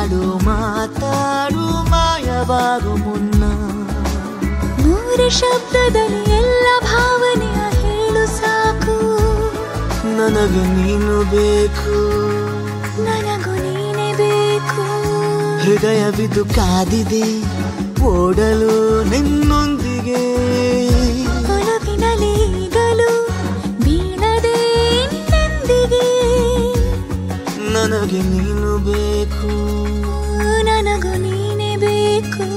ಮಾತಾಡು ಮಾತಾಡು ಮಾಯವಾಗು ಮುನ್ನ ಮೂರು ಶಬ್ದದಲ್ಲಿ ಎಲ್ಲ ಭಾವನೆಯ ಹೇಳು ಸಾಕು ನನಗೆ ನೀನು ಬೇಕು ನನಗೂ ನೀನೇ ಬೇಕು ಹೃದಯವಿದು ಕಾದಿದೆ ಓಡಲು ನಿನ್ನೊಂದಿಗೆ ಒಲವಿನಲ್ಲಿ ಈಗಲೂ ಬೀಳದೆ ನಿನ್ನೆಂದಿಗೆ ನನಗೆ ನೀನು ಬೇಕು ನನಗೂ ನೀನೇ ಬೇಕು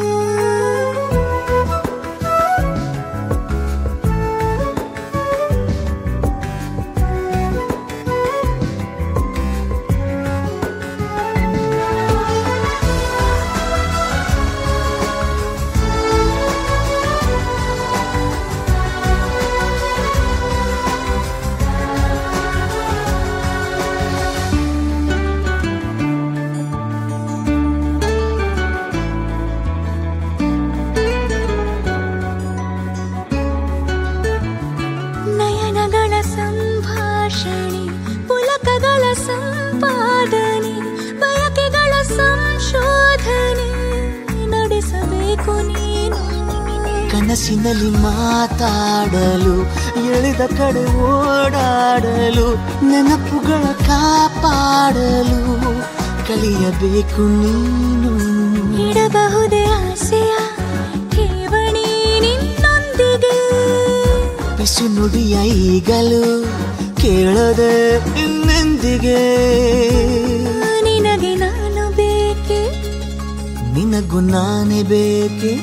ನಯನಗಳ ಸಂಭಾಷಣೆ ಪುಲಕಗಳ ಸಂಪಾದನೆ ಬಯಕೆಗಳ ಸಂಶೋಧನೆ ನಡೆಸಬೇಕು ನೀನು ಕನಸಿನಲ್ಲಿ ಮಾತಾಡಲು ಎಳೆದ ಕಡೆ ಓಡಾಡಲು ನೆನಪುಗಳ ಕಾಪಾಡಲು ಕಲಿಯಬೇಕು ನೀನು ಇಡಬಹುದೇ ಆಸೆಯ ಠೇವಣಿ ನಿನ್ನೊಂದಿಗೆ ಬಿಸು ನುಡಿಯ ಈಗಲು ಕೇಳದೆ ಇನ್ನೆಂದಿಗೆ ನಿನಗೆ ನಾನು ಬೇಕೆ ನಿನಗೂ ನಾನೇ ಬೇಕೆ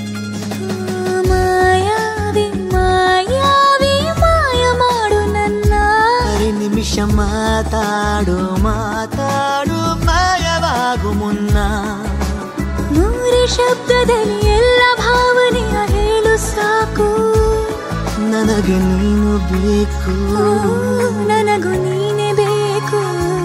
ಮಾಯಾವಿ ಮಾಯಾವಿ ಮಾಯ ಮಾಡು ನನ್ನ ಅರೆ ನಿಮಿಷ ಮಾತಾಡು ಮಾತಾಡು ಮಾಯವಾಗು ಮುನ್ನ ಮೂರೇ ಶಬ್ದದಲ್ಲಿ ಎಲ್ಲ ಭಾವನೆಯ ಹೇಳು ಸಾಕು ನನಗೆ ನೀನು ಬೇಕು ಓ, ನನಗೂ ನೀನೇ ಬೇಕು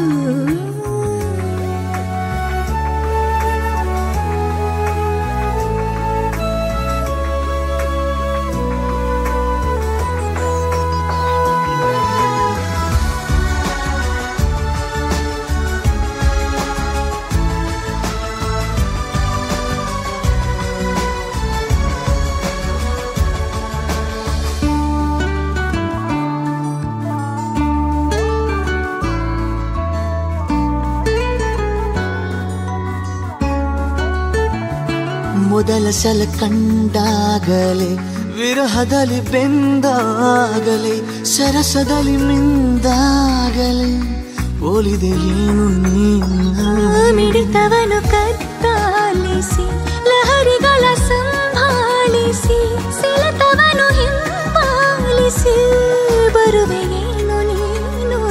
ಮೊದಲ ಸಲ ಕಂಡಾಗಲೇ ವಿರಹದಲ್ಲಿ ಬೆಂದಾಗಲೇ ಸರಸದಲ್ಲಿ ಮಿಂದಾಗಲೇ ಹೋಲಿದೆ ಏನು ನೀನು ಮಿಡಿತವನು ಕತ್ತಾಲಿಸಿ ಲಹರಿಗಳ ಸಂಭಾಳಿಸಿ ಸೆಳೆತವನು ಹಿಂಬಾಲಿಸಿ ಬರುವೆ ಏನು ನೀನು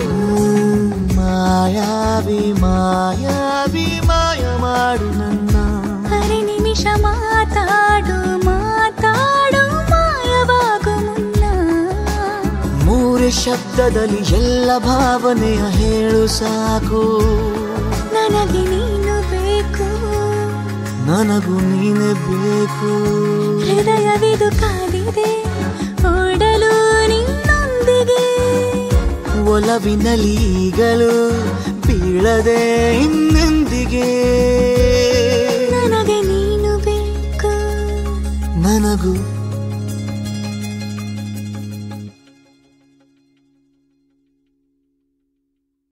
ಮಾಯಾವಿ ಮಾಯಾವಿ ಮಾಯ ಮಾಡು ನನ್ನ ಹರಿ ನಿಮಿಷ ಮಾತಾಡು ಮಾತಾಡು ಮಾಯವಾಗು ಮುನ್ನ ಮೂರೇ ಶಬ್ದದಲ್ಲಿ ಎಲ್ಲ ಭಾವನೆಯ ಹೇಳು ಸಾಕು ನನಗೆ ನೀನು ಬೇಕು ನನಗೂ ನೀನೇ ಬೇಕು ಹೃದಯವಿದು ಕಾದಿದೆ ಓಡಲು ನಿನ್ನೊಂದಿಗೆ ಒಲವಿನಲ್ಲಿ ಈಗಲೂ ಬೀಳದೆ ಇನ್ನೆಂದಿಗೆ ನನಗೆ ನೀನು ಬೇಕು ನನಗೂ